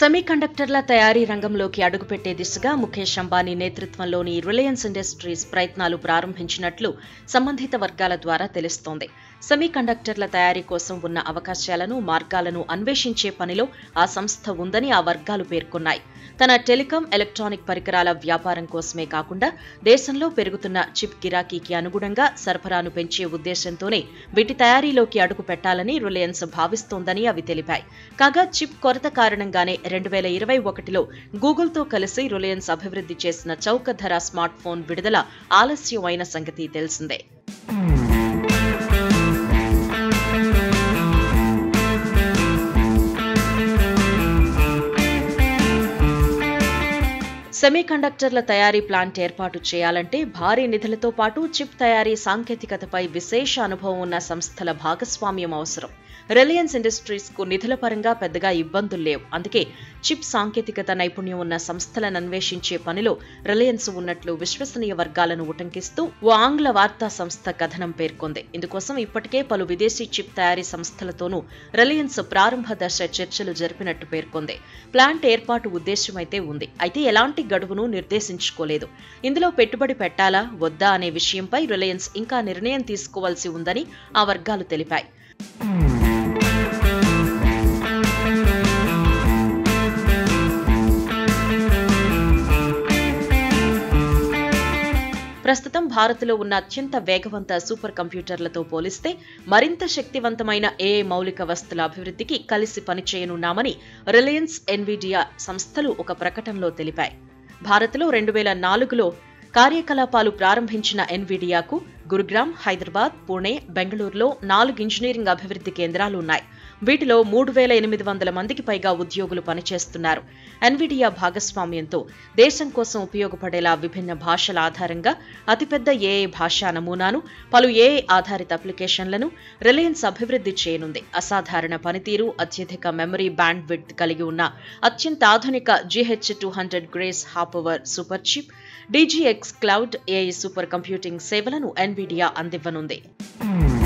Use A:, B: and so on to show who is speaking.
A: సెమీకండక్టర్ల తయారీ రంగంలోకి అడుగుపెట్టే దిశగా ముఖేష్ అంబానీ నేతృత్వంలోని రిలయన్స్ ఇండస్ట్రీస్ ప్రయత్నాలు ప్రారంభించినట్లు సంబంధిత వర్గాల ద్వారా తెలుస్తోంది సెమీకండక్టర్ల తయారీ కోసం ఉన్న అవకాశాలను మార్గాలను అన్వేషించే పనిలో ఆ సంస్థ ఉందని ఆ వర్గాలు పేర్కొన్నాయి తన టెలికాం ఎలక్ట్రానిక్ పరికరాల వ్యాపారం కోసమే కాకుండా దేశంలో పెరుగుతున్న చిప్ గిరాకీకి అనుగుణంగా సరఫరాను పెంచే ఉద్దేశంతోనే వీటి తయారీలోకి అడుగు పెట్టాలని రిలయన్స్ భావిస్తోందని అవి తెలిపాయి కాగా చిప్ కొరత కారణంగానే రెండు వేల ఇరవై ఒకటిలో గూగుల్తో కలిసి రిలయన్స్ అభివృద్ధి చేసిన చౌక ధర స్మార్ట్ ఫోన్ విడుదల ఆలస్యం అయిన సంగతి తెలిసిందే సెమీకండక్టర్ల తయారీ ప్లాంట్ ఏర్పాటు చేయాలంటే భారీ నిధులతో పాటు చిప్ తయారీ సాంకేతికతపై విశేష అనుభవం ఉన్న సంస్థల భాగస్వామ్యం అవసరం రిలయన్స్ ఇండస్ట్రీస్ కు నిధుల పరంగా పెద్దగా ఇబ్బందులు లేవు అందుకే చిప్ సాంకేతికత నైపుణ్యం ఉన్న సంస్థలను అన్వేషించే పనిలో రిలయన్స్ ఉన్నట్లు విశ్వసనీయ వర్గాలను ఉటంకిస్తూ ఓ ఆంగ్ల వార్తా సంస్థ కథనం పేర్కొంది ఇందుకోసం ఇప్పటికే పలు విదేశీ చిప్ తయారీ సంస్థలతోనూ రిలయన్స్ ప్రారంభ దశ చర్చలు జరిపినట్టు పేర్కొంది ప్లాంట్ ఏర్పాటు ఉద్దేశ్యమైతే ఉంది అయితే ఎలాంటి గడువును నిర్దేశించుకోలేదు ఇందులో పెట్టుబడి పెట్టాలా వద్దా అనే విషయంపై రిలయన్స్ ఇంకా నిర్ణయం తీసుకోవాల్సి ఉందని ఆ వర్గాలు తెలిపాయి ప్రస్తుతం భారత్లో ఉన్న అత్యంత వేగవంత సూపర్ కంప్యూటర్లతో పోలిస్తే మరింత శక్తివంతమైన ఏఐ మౌలిక వస్తుల అభివృద్ధికి కలిసి పనిచేయనున్నామని రిలయన్స్ ఎన్విడియా సంస్థలు ఒక ప్రకటనలో తెలిపాయి భారత్లో రెండు వేల నాలుగులో కార్యకలాపాలు ప్రారంభించిన ఎన్విడియాకు గురుగ్రామ్ హైదరాబాద్ పుణే బెంగళూరులో నాలుగు ఇంజనీరింగ్ అభివృద్ధి కేంద్రాలు ఉన్నాయి వీటిలో మూడు వేల ఎనిమిది వందల మందికి పైగా ఉద్యోగులు పనిచేస్తున్నారు ఎన్విడియా భాగస్వామ్యంతో దేశం కోసం ఉపయోగపడేలా విభిన్న భాషల ఆధారంగా అతిపెద్ద ఏఐ భాషా నమూనాను పలు ఏఐ ఆధారిత అప్లికేషన్లను రిలయన్స్ అభివృద్ధి చేయనుంది అసాధారణ పనితీరు అత్యధిక మెమరీ బ్యాండ్ విడ్త్ కలిగి ఉన్న అత్యంత ఆధునిక GH two hundred Grace Hopper super chip DGX cloud AI super computing సేవలను ఎన్విడియా అందివ్వనుంది